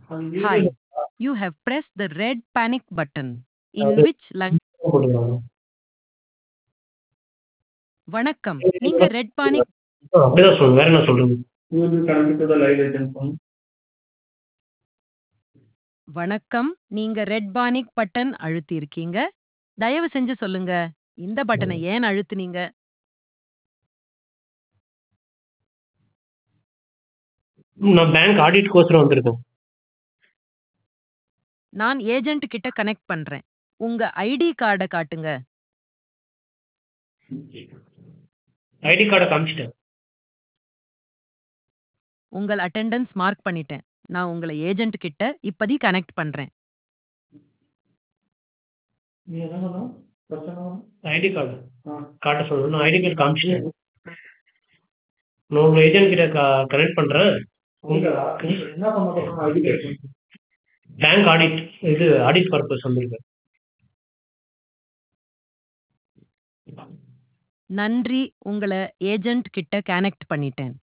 Hi. You have pressed the red panic button. In which language? போட்டுக்கலாமா? வணக்கம். நீங்க red panic ஆ, அப்படிதான் சொல்லுங்க. வேற என்ன சொல்றது? You will be connected to the live agent phone. வணக்கம். நீங்க ரெட் பானிக் பட்டன் அழுத்தியிருக்கீங்க. தயவு செஞ்சு சொல்லுங்க. இந்த பட்டனை ஏன் அழுத்துனீங்க? நான் பேங்க் ஆடிட்கோசரம் வந்திருக்கேன். நான் ஏஜென்ட் கிட்ட கனெக்ட் பண்றேன். உங்க ஐடி கார்ட காட்டுங்க. ஐடி கார்ட காமிச்சிட்டேன். உங்கள் அட்டெண்டன்ஸ் மார்க் பண்ணிட்டேன். நான் உங்கள ஏஜென்ட் கிட்ட இப்பதி கனெக்ட் பண்றேன். நீ என்ன சொன்ன? பிரச்சனை வரும். ஐடி கார்டு ஆ. காட்ட சொல்லணும். நான் ஐடி கார்டு காமிச்சிட்டேன். நான் உங்க ஏஜென்ட் கிட்ட க கனெக்ட் பண்றேன். உங்களா? நீ என்ன பண்ண போறோம் ஐடி கார்டு பேங்க் ஆடிட் இது ஆடிட் பர்பஸ் வந்திருக்கேன். நன்றி. உங்கள ஏஜென்ட் கிட்ட கனெக்ட் பண்ணிட்டேன்.